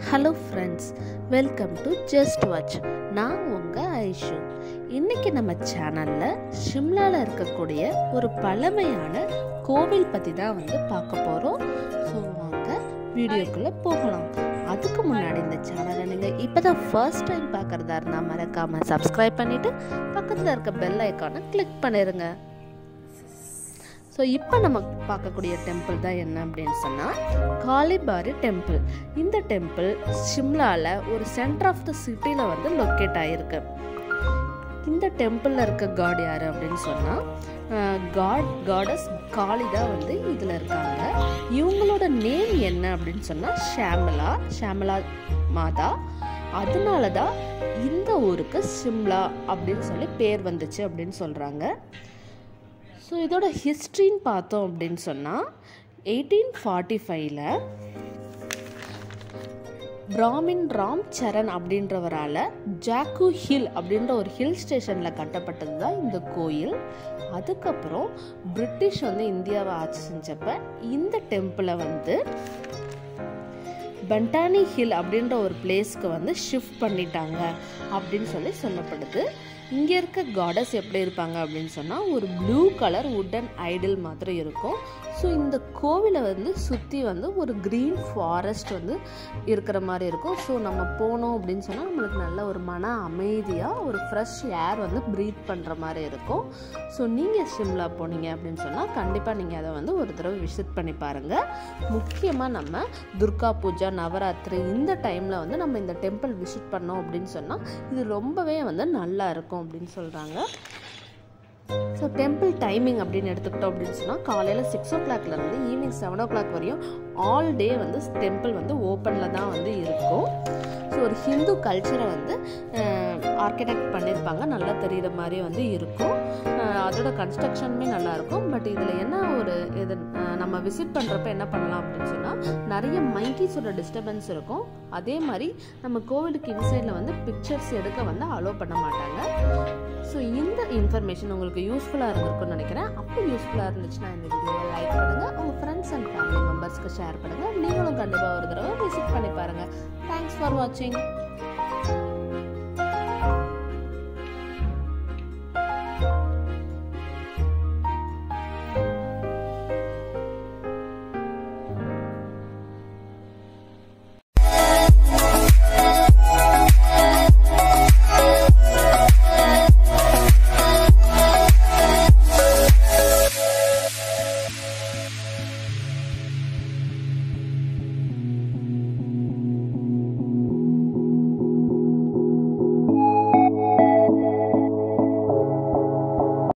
hello friends welcome to just watch நான் உங்கள் ஐஷு இன்னைக்கு நம்ம சேனலில் ஷிம்லாவில் இருக்கக்கூடிய ஒரு பழமையான கோவில் பற்றி தான் வந்து பார்க்க போகிறோம் ஸோ வாங்க வீடியோக்குள்ளே போகலாம் அதுக்கு முன்னாடி இந்த சேனலை நீங்கள் இப்போ தான் ஃபர்ஸ்ட் டைம் பார்க்குறதா இருந்தால் மறக்காமல் சப்ஸ்கிரைப் பண்ணிவிட்டு பக்கத்தில் இருக்க பெல் ஐக்கானை கிளிக் பண்ணிடுங்க ஸோ இப்போ நம்ம பார்க்கக்கூடிய டெம்பிள் தான் என்ன அப்படின்னு சொன்னால் காலிபாரி டெம்பிள் இந்த டெம்பிள் ஷிம்லாவில் ஒரு சென்டர் ஆஃப் த சிட்டியில் வந்து லொக்கேட் ஆகிருக்கு இந்த டெம்பிளில் இருக்க காட் யார் அப்படின்னு சொன்னால் காட் காடஸ் காளி தான் வந்து இதில் இருக்காங்க இவங்களோட நேம் என்ன அப்படின்னு சொன்னால் ஷாமலா ஷாமலா மாதா அதனால தான் இந்த ஊருக்கு ஷிம்லா அப்படின்னு சொல்லி பேர் வந்துச்சு அப்படின்னு சொல்கிறாங்க ஸோ இதோட ஹிஸ்ட்ரின்னு பார்த்தோம் அப்படின்னு சொன்னால் எயிட்டீன் ஃபார்ட்டி ஃபைவ்ல பிராமின் ராம் சரண் அப்படின்றவரால் ஜாக்கு ஹில் அப்படின்ற ஒரு ஹில் ஸ்டேஷனில் கட்டப்பட்டது தான் இந்த கோயில் அதுக்கப்புறம் பிரிட்டிஷ் வந்து இந்தியாவை ஆட்சி செஞ்சப்ப இந்த டெம்பிளை வந்து பண்டானி ஹில் அப்படின்ற ஒரு பிளேஸ்க்கு வந்து ஷிஃப்ட் பண்ணிட்டாங்க அப்படின்னு சொல்லி சொல்லப்படுது இங்கே இருக்க காடஸ் எப்படி இருப்பாங்க அப்படின்னு சொன்னால் ஒரு ப்ளூ கலர் உட்டன் ஐடல் மாதிரி இருக்கும் ஸோ இந்த கோவிலை வந்து சுற்றி வந்து ஒரு க்ரீன் ஃபாரஸ்ட் வந்து இருக்கிற மாதிரி இருக்கும் ஸோ நம்ம போனோம் அப்படின்னு சொன்னால் நம்மளுக்கு நல்ல ஒரு மன அமைதியாக ஒரு ஃப்ரெஷ் ஏர் வந்து ப்ரீத் பண்ணுற மாதிரி இருக்கும் ஸோ நீங்கள் ஷிம்லா போனீங்க அப்படின்னு சொன்னால் கண்டிப்பாக நீங்கள் அதை வந்து ஒரு தடவை விசிட் பண்ணி பாருங்கள் முக்கியமாக நம்ம துர்கா பூஜா நவராத்திரி இந்த டைமில் வந்து நம்ம இந்த டெம்பிள் விசிட் பண்ணோம் அப்படின்னு சொன்னால் இது ரொம்பவே வந்து நல்லா இருக்கும் அப்படின்னு சொல்கிறாங்க ஸோ டெம்பிள் டைமிங் அப்படின்னு எடுத்துக்கிட்டோம் அப்படின்னு சொன்னால் காலையில் சிக்ஸ் ஓ கிளாக்லேருந்து ஈவினிங் செவன் ஓ கிளாக் வரையும் ஆல் டே வந்து டெம்பிள் வந்து ஓப்பனில் தான் வந்து இருக்கும் ஸோ ஒரு ஹிந்து கல்ச்சரை வந்து ஆர்கிடெக்ட் பண்ணியிருப்பாங்க நல்லா தெரிகிற மாதிரி வந்து இருக்கும் அதோட கன்ஸ்ட்ரக்ஷனுமே நல்லாயிருக்கும் பட் இதில் என்ன ஒரு இது நம்ம விசிட் பண்ணுறப்ப என்ன பண்ணலாம் அப்படின்னு சொன்னால் நிறைய மைக்கீஸோட டிஸ்டர்பன்ஸ் இருக்கும் அதே மாதிரி நம்ம கோவிலுக்கு இன்சைடில் வந்து பிக்சர்ஸ் எடுக்க வந்து அலோவ் பண்ண மாட்டாங்க ஸோ இந்த இன்ஃபர்மேஷன் உங்களுக்கு யூஸ்ஃபுல்லாக இருந்திருக்கும்னு நினைக்கிறேன் அப்போ யூஸ்ஃபுல்லாக இருந்துச்சுன்னா இந்த வீடியோவை லைக் பண்ணுங்கள் உங்கள் ஃப்ரெண்ட்ஸ் அண்ட் ஃபேமிலி மெம்பர்ஸ்க்கு ஷேர் பண்ணுங்கள் நீங்களும் கண்டிப்பாக ஒரு தடவை விசிட் பண்ணி பாருங்கள் தேங்க்ஸ் ஃபார் வாட்சிங்